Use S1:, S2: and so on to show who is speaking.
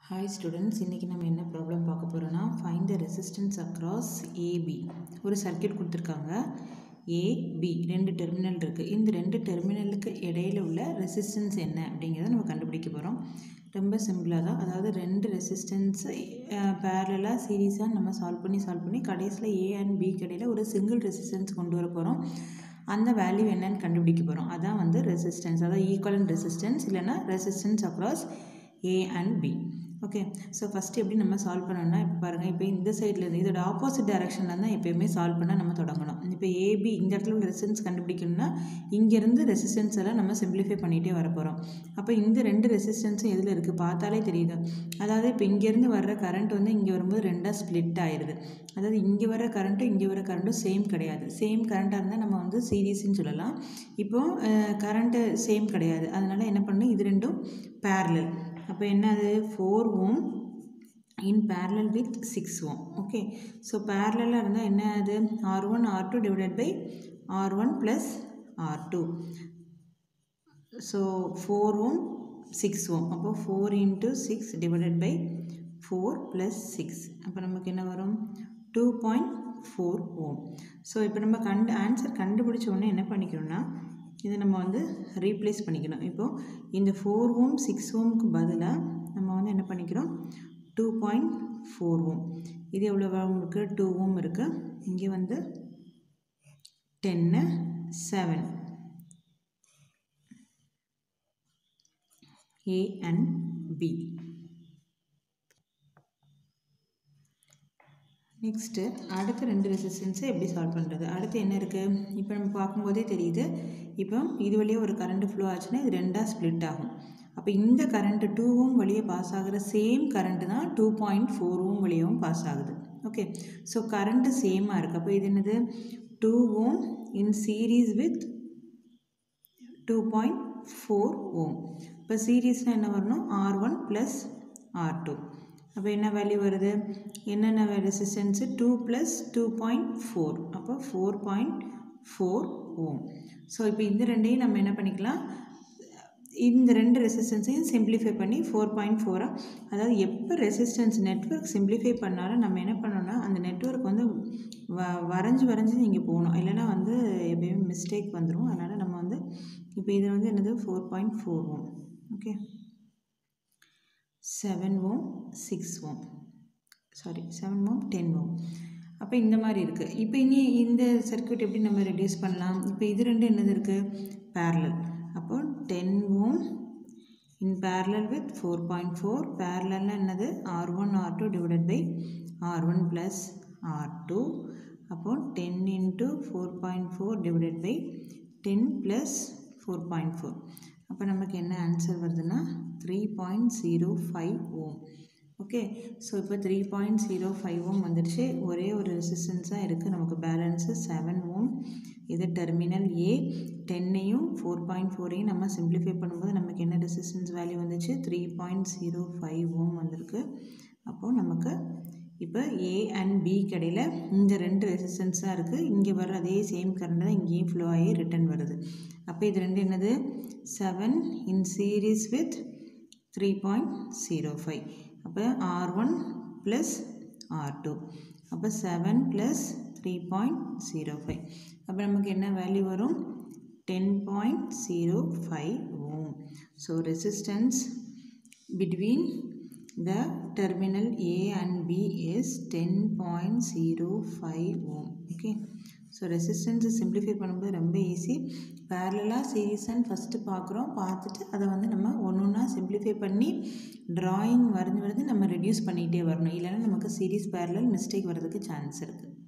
S1: hi students இன்றைக்கி நம்ம என்ன ப்ராப்ளம் பார்க்க போகிறோன்னா find the resistance across AB ஒரு சர்க்யூட் கொடுத்துருக்காங்க ஏபி ரெண்டு டெர்மினல் இருக்குது இந்த ரெண்டு டெர்மினலுக்கு இடையில உள்ள ரெசிஸ்டன்ஸ் என்ன அப்படிங்கிறத நம்ம கண்டுபிடிக்க போகிறோம் ரொம்ப சிம்பிளாக தான் அதாவது ரெண்டு ரெசிஸ்டன்ஸை பேரலாக சீரீஸாக நம்ம சால்வ் பண்ணி சால்வ் பண்ணி கடைசியில் ஏ அண்ட் பி இடையில ஒரு சிங்கிள் ரெசிஸ்டன்ஸ் கொண்டு வர போகிறோம் அந்த வேல்யூ என்னன்னு கண்டுபிடிக்க போகிறோம் அதான் வந்து ரெசிஸ்டன்ஸ் அதாவது ஈக்குவலன் ரெசிஸ்டன்ஸ் இல்லைன்னா resistance across A and B okay so first எப்படி நம்ம சால்வ் பண்ணணும்னா இப்போ பாருங்கள் இப்போ இந்த சைடில் இருந்து இதோட ஆப்போசிட் டைரக்ஷனில் தான் எப்போயுமே சால்வ் பண்ண நம்ம தொடங்கணும் இப்போ ஏபி இந்த இடத்துல உள்ள ரெசிஸ்டன்ஸ் கண்டுபிடிக்கணும்னா இங்கேருந்து ரெசிஸ்டன்ஸ் எல்லாம் நம்ம சிம்பிளிஃபை பண்ணிகிட்டே வர போகிறோம் அப்போ இந்த ரெண்டு ரெசிஸ்டன்ஸும் எதில் இருக்குது பார்த்தாலே தெரியுது அதாவது இப்போ இங்கேருந்து வர்ற கரண்ட் வந்து இங்கே வரும்போது ரெண்டாக ஸ்ப்ளிட் ஆயிடுது அதாவது இங்கே வர கரண்ட்டும் இங்கே வர கரண்ட்டும் சேம் கிடையாது சேம் கரண்ட்டாக இருந்தால் நம்ம வந்து சீரீஸ்ன்னு சொல்லலாம் இப்போது கரண்ட்டு சேம் கிடையாது அதனால் என்ன பண்ணணும் இது ரெண்டும் பேரலல் அப்போ என்னது four ohm in parallel with six ohm okay so பேரலாக இருந்தால் என்ன அது R one R two divided by R one plus R two so four ohm six ohm அப்போ four into six divided by four plus six அப்போ நமக்கு என்ன வரும் two point four ohm so இப்போ நம்ம கண்டு ஆன்சர் கண்டுபிடிச்ச உடனே என்ன பண்ணிக்கணும்னா இதை நம்ம வந்து ரீப்ளேஸ் பண்ணிக்கணும் இப்போது இந்த ஃபோர் ஓம் சிக்ஸ் ஓம்க்கு பதிலாக நம்ம வந்து என்ன பண்ணிக்கிறோம் டூ பாயிண்ட் ஃபோர் ஓம் இது எவ்வளோ ஓம் இருக்குது டூ ஓம் இருக்குது இங்கே வந்து ten seven A and B next அடுத்த ரெண்டு ரெசிஸ்டன்ஸை எப்படி சால்வ் பண்ணுறது அடுத்து என்ன இருக்குது இப்போ நம்ம பார்க்கும்போதே தெரியுது இப்போ இது வழியாக ஒரு கரண்ட் ஃப்ளோ ஆச்சுன்னா இது ரெண்டாக ஸ்ப்ளிட் ஆகும் அப்போ இந்த கரண்ட்டு டூ ஓம் வழியே பாஸ் ஆகிற சேம் கரண்ட்டு தான் டூ பாயிண்ட் ஃபோர் ஓம் வழியாகவும் பாஸ் ஆகுது ஓகே ஸோ கரண்ட்டு சேமாக இருக்குது அப்போ இது என்னது two ohm in series with two point four ohm இப்போ சீரீஸ்னால் என்ன வரணும் R one plus R two அப்போ என்ன வேல்யூ வருது என்னென்ன resistance two plus two point four அப்போ four point four ohm so இப்போ இந்த ரெண்டையும் நம்ம என்ன பண்ணிக்கலாம் இந்த ரெண்டு ரெசிஸ்டன்ஸையும் சிம்பிளிஃபை பண்ணி ஃபோர் பாயிண்ட் ஃபோராக அதாவது எப்போ ரெசிஸ்டன்ஸ் நெட்ஒர்க் சிம்பிளிஃபை பண்ணாலும் நம்ம என்ன பண்ணோம்னா அந்த நெட்ஒர்க் வந்து வ வரைஞ்சி வரைஞ்சி நீங்கள் போகணும் இல்லைனா வந்து எப்பயுமே மிஸ்டேக் வந்துடும் அதனால் நம்ம வந்து இப்போ இது வந்து என்னது four point four ohm okay seven ohm six ohm sorry seven ohm ten ohm அப்போ இந்த மாதிரி இருக்குது இப்போ இனி இந்த சர்க்கியூட் எப்படி நம்ம ரெடியூஸ் பண்ணலாம் இப்போ இது ரெண்டு என்னது இருக்குது பேரலல் அப்போ ten ohm in parallel with four point four பேரலல்னா என்னது R one R two divided by R one plus R two அப்போ ten into four point four divided by ten plus four point four அப்போ நமக்கு என்ன answer வருதுன்னா three point zero five ohm okay so இப்போ three point zero five ohm வந்துடுச்சு ஒரே ஒரு ரெசிஸ்டன்ஸாக இருக்குது நமக்கு பேலன்ஸு செவன் ஓம் இது டெர்மினல் ஏ டென்னையும் ஃபோர் பாயிண்ட் ஃபோரையும் நம்ம சிம்பிளிஃபை பண்ணும்போது நமக்கு என்ன ரெசிஸ்டன்ஸ் வேல்யூ வந்துச்சு three point zero five ohm வந்திருக்கு அப்போது நமக்கு இப்போ ஏ அண்ட் பி கடையில் இந்த ரெண்டு ரெசிஸ்டன்ஸாக இருக்குது இங்கே வர அதே சேம் கரண்ட் தான் இங்கேயும் ஃப்ளோ ஆகி ரிட்டன் வருது அப்போ இது ரெண்டு என்னது seven in series with three point zero five அப்போ R one plus R two அப்போ seven plus three point zero five அப்போ நமக்கு என்ன வேல்யூ வரும் ten point zero five ohm so resistance between the terminal A and B is 10.05 ohm okay so ரெசிஸ்டன்ஸை simplify பண்ணும்போது ரொம்ப easy பேரலாக சீரீஸான்னு first பார்க்குறோம் பார்த்துட்டு அதை வந்து நம்ம ஒன்று ஒன்றா சிம்பிளிஃபை பண்ணி ட்ராயிங் வரைஞ்சி வரைஞ்சி நம்ம ரெடியூஸ் பண்ணிகிட்டே வரணும் இல்லைன்னா நமக்கு சீரீஸ் பேரலல் மிஸ்டேக் வர்றதுக்கு சான்ஸ் இருக்குது